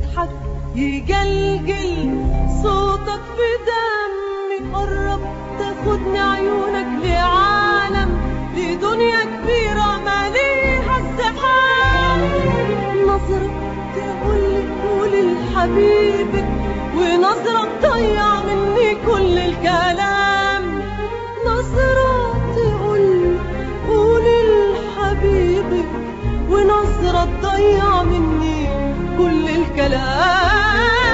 يضحك يجلجل صوتك في دمي قرب تاخدني عيونك لعالم لدنيا كبيرة ماليها الزحام نظرة تقولي قولي لحبيبك ونظرة تضيع مني كل الكلام نظرة تقولي قولي لحبيبك ونظرة تضيع مني كل الكلام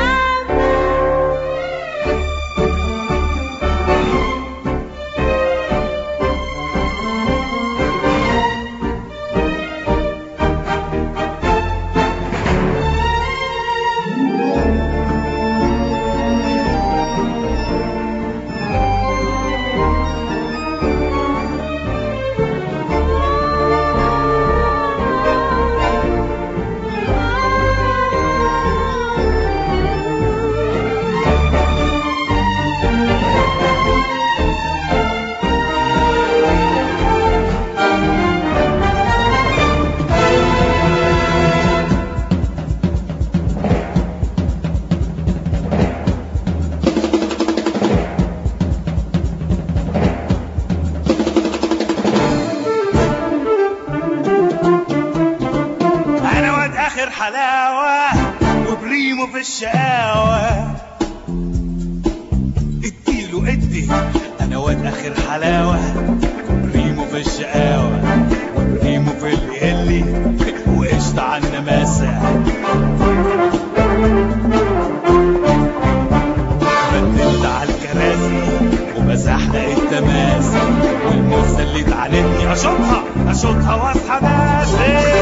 انا واد اخر حلاوه وبريمو في الشقاوه اديله ادي انا واد اخر حلاوه بريمو في الشقاوه وبريمو في القلي وقشطة على النماسة بدلت على الكراسي وبزحلق التماسي والموزة اللي اتعلتني اشوطها اشوطها واصحى ناسي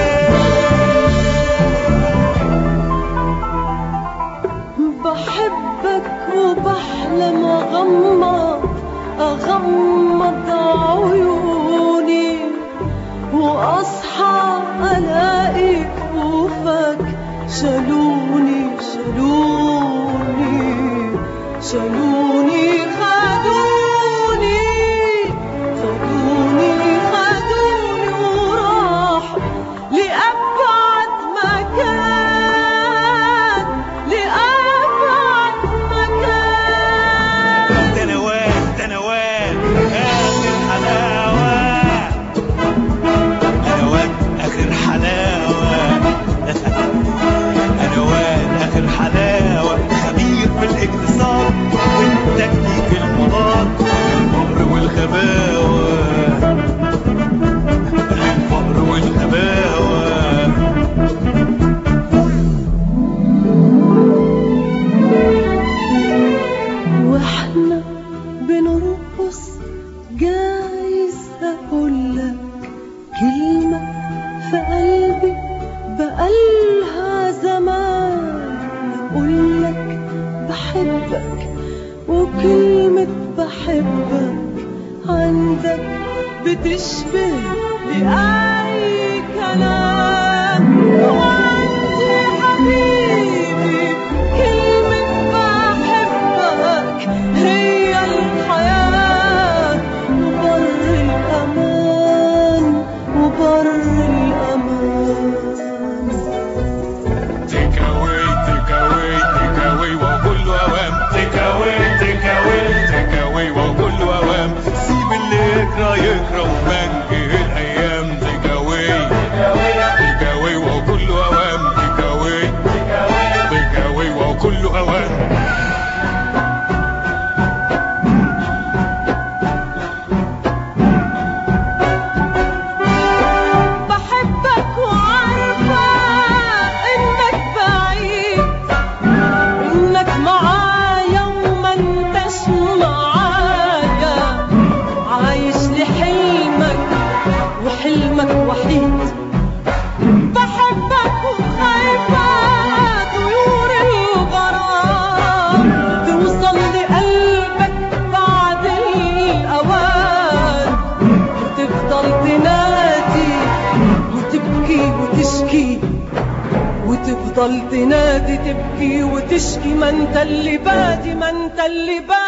بحبك وبحلم اغمض اغمض عيوني واصحى الاقي كفوفك شالوني شالوني شالوني خدوني خدوني خدوني وراحوا لأبعد مكان لأبعد مكان ده انا واد ده انا واد اخر حلاوه انا واد اخر حلاوه انا واد اخر حلاوه خبير في الاقتصاد والتكتيك المضاد الفقر والغباوه الفقر والغباوه واحنا بنرقص جايز اقولك كلمة في قلبي بقالها زمان اقولك بحبك وكلمة بحبك عندك بتشبه لأي كلام وعندي حبيبي كلمة بحبك هي الحياة وبر الأمان وبر الأمان Take away, take away, take away وكل اوام take away, take away, take away وكل اوام سيب اللي يكره يكره ومنجه الايام take away, take away وكل اوام take away, take away وكل اوام بحبك وعارفة إنك بعيد إنك معايا وما انتش معايا عايش لحلمك وحلمك وحيد بحبك وخايفة طيور الغرام توصل لقلبك بعد الأوان وتفضل تنادي وتبكي وتشكي وتفضل تنادي تبكي وتشكي ما انت اللي بادي ما انت اللي بادي